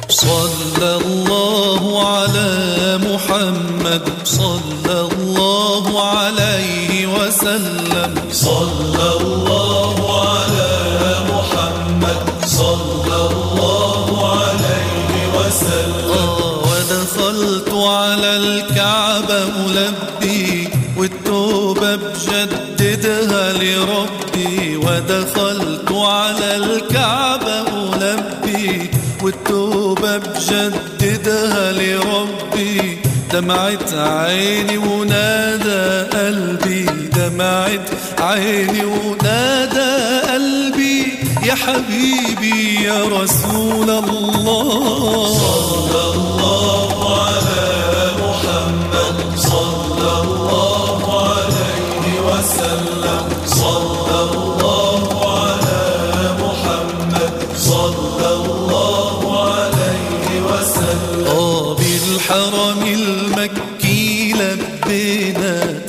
صلى الله على محمد صلى الله عليه وسلم صلى الله على محمد صلى الله عليه وسلم آه ودخلت على الكعبة ملبي والتوبة بجددها لربي ودخلت على الكعبة ملبي والتوبة بجددها لربي دمعت عيني ونادى قلبي دمعت عيني ونادى قلبي يا حبيبي يا رسول الله صلى الله على محمد صلى الله عليه وسلم صلى الله على محمد صلى الله عليه وسلم آه بالحرم المكي لبينا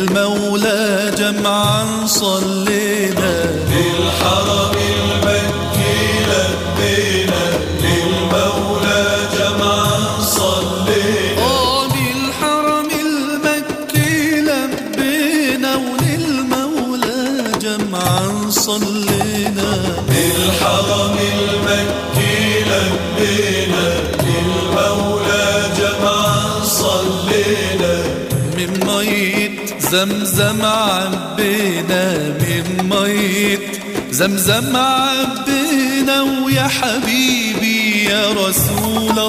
للمولى جمعا صلينا للحرم المكي لبينا للمولى جمعا صلينا آه بالحرم المكي لبينا وللمولى جمعا صلينا للحرم المكي لبينا للمولى جمعا صلينا من ميت زمزم عبينا من ميت زمزم عبينا ويا حبيبي يا رسول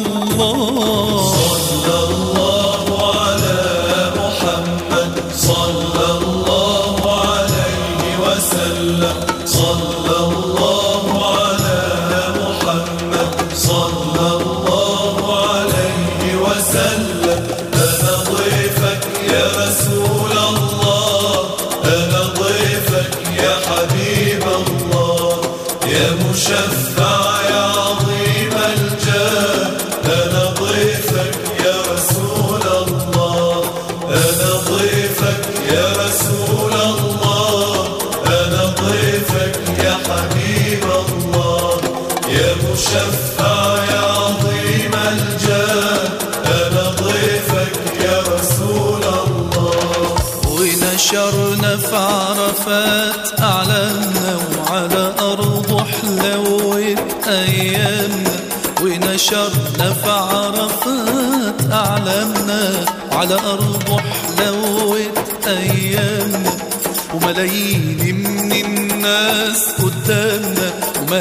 الله صلى الله على محمد صلى الله عليه وسلم صلى الله على محمد صلى الله عليه وسلم أنا ضيفك يا رسول الله أنا ضيفك يا حبيب الله يا مشفع يا عظيم الجاه أنا ضيفك يا رسول الله أنا ضيفك يا رسول الله أنا ضيفك يا حبيب الله يا مشفع يا عظيم الجاه أنا ضيفك يا رسول الله ونشرنا في عرفات أعلامنا وعلى أرض حلوت أيامنا ونشرنا في عرفات أعلامنا وعلى أرض حلوت أيامنا وملايين من الناس قدامنا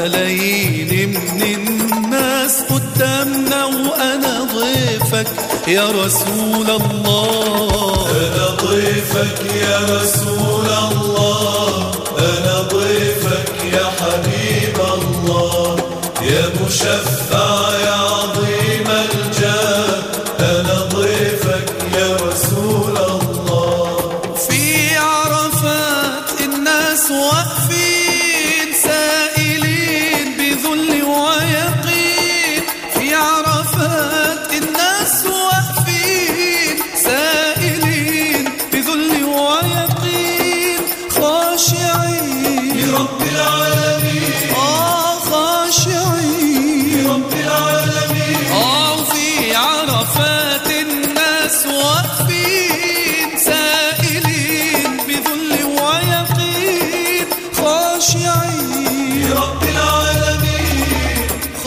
وملايين من الناس قدامنا وأنا ضيفك يا رسول الله أنا ضيفك يا رسول الله أنا ضيفك يا حبيب الله يا مشفع يا عظيم الجاه أنا ضيفك يا رسول الله في عرفات الناس واقفين سائلين بذل ويقين في عرفات الناس واقفين سائلين بذل ويقين خاشعين لرب العالمين آه خاشعين لرب العالمين آه في عرفات الناس واقفين سائلين بذل ويقين خاشعين لرب العالمين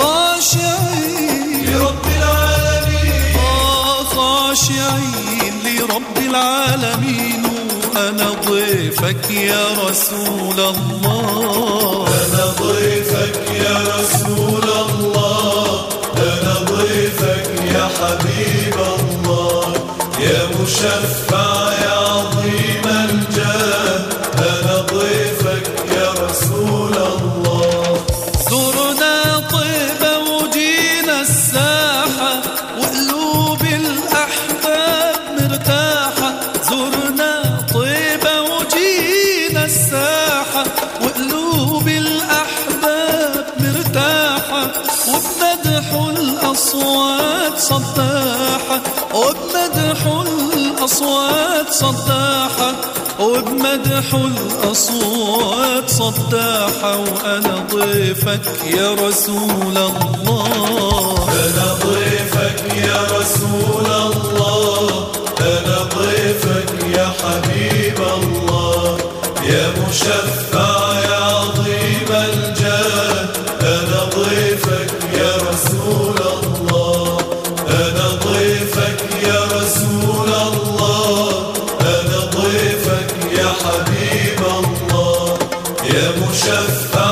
خاشعين لرب العالمين آه خاشعين لرب العالمين وأنا ضيفك يا رسول الله أنا ضيفك يا رسول الله أنا ضيفك يا حبيب الله يا مشفع يا عظيم الجاه أنا ضيفك يا رسول الله زرنا طيبة وجينا الساحة وقلوب الأحباب مرتاحة زرنا طيبة وجينا الساحة وقلوب الأحباب مرتاحة وبمدح الأصوات صداحة وبمدح الأصوات صداحة وبمدح الأصوات صداحة وأنا ضيفك يا رسول الله أنا ضيفك يا رسول الله أنا ضيفك يا حبيب الله يا مشفع يا عظيم الجاه أنا ضيفك يا رسول الله أنا ضيفك يا رسول الله أنا ضيفك يا حبيب الله يا مشفع